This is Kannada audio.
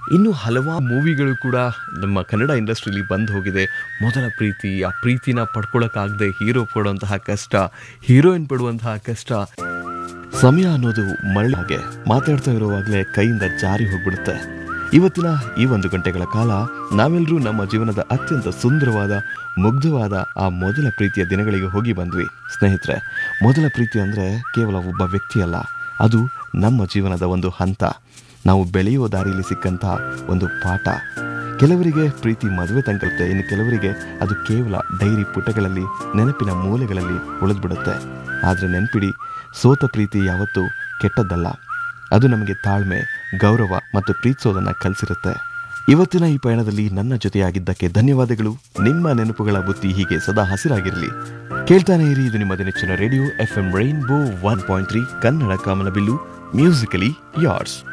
ಇನ್ನು ಹಲವಾರು ಮೂವಿಗಳು ಕೂಡ ನಮ್ಮ ಕನ್ನಡ ಇಂಡಸ್ಟ್ರಿಲಿ ಬಂದು ಹೋಗಿದೆ ಮೊದಲ ಪ್ರೀತಿ ಆ ಪ್ರೀತಿನ ಪಡ್ಕೊಳಕ್ಕಾಗದೆ ಹೀರೋ ಪಡುವಂತಹ ಕಷ್ಟ ಹೀರೋಯಿನ್ ಪಡುವಂತಹ ಕಷ್ಟ ಸಮಯ ಅನ್ನೋದು ಮರಳಿ ಹಾಗೆ ಮಾತಾಡ್ತಾ ಇರುವಾಗಲೇ ಕೈಯಿಂದ ಜಾರಿ ಹೋಗ್ಬಿಡುತ್ತೆ ಇವತ್ತಿನ ಈ ಒಂದು ಗಂಟೆಗಳ ಕಾಲ ನಾವೆಲ್ಲರೂ ನಮ್ಮ ಜೀವನದ ಅತ್ಯಂತ ಸುಂದರವಾದ ಮುಗ್ಧವಾದ ಆ ಮೊದಲ ಪ್ರೀತಿಯ ದಿನಗಳಿಗೆ ಹೋಗಿ ಬಂದ್ವಿ ಸ್ನೇಹಿತರೆ ಮೊದಲ ಪ್ರೀತಿ ಅಂದರೆ ಕೇವಲ ಒಬ್ಬ ವ್ಯಕ್ತಿ ಅಲ್ಲ ಅದು ನಮ್ಮ ಜೀವನದ ಒಂದು ಹಂತ ನಾವು ಬೆಳೆಯುವ ದಾರಿಯಲ್ಲಿ ಸಿಕ್ಕಂತಹ ಒಂದು ಪಾಠ ಕೆಲವರಿಗೆ ಪ್ರೀತಿ ಮದುವೆ ತನಕರುತ್ತೆ ಇನ್ನು ಕೆಲವರಿಗೆ ಅದು ಕೇವಲ ಡೈರಿ ಪುಟಗಳಲ್ಲಿ ನೆನಪಿನ ಮೂಲೆಗಳಲ್ಲಿ ಉಳಿದ್ಬಿಡುತ್ತೆ ಆದರೆ ನೆನಪಿಡಿ ಸೋತ ಪ್ರೀತಿ ಯಾವತ್ತೂ ಕೆಟ್ಟದ್ದಲ್ಲ ಅದು ನಮಗೆ ತಾಳ್ಮೆ ಗೌರವ ಮತ್ತು ಪ್ರೀತಿಸೋದನ್ನ ಕಲಿಸಿರುತ್ತೆ ಇವತ್ತಿನ ಈ ಪಯಣದಲ್ಲಿ ನನ್ನ ಜೊತೆಯಾಗಿದ್ದಕ್ಕೆ ಧನ್ಯವಾದಗಳು ನಿಮ್ಮ ನೆನಪುಗಳ ಬುತ್ತಿ ಹೀಗೆ ಸದಾ ಹಸಿರಾಗಿರಲಿ ಕೇಳ್ತಾನೆ ಇರಿ ಇದು ನಿಮ್ಮ ನೆಚ್ಚಿನ radio F M rainbow one point three Kannada ಕಾಮನಬಿಲ್ಲು ಮ್ಯೂಸಿಕಲಿ ಯಾರ್ಸ್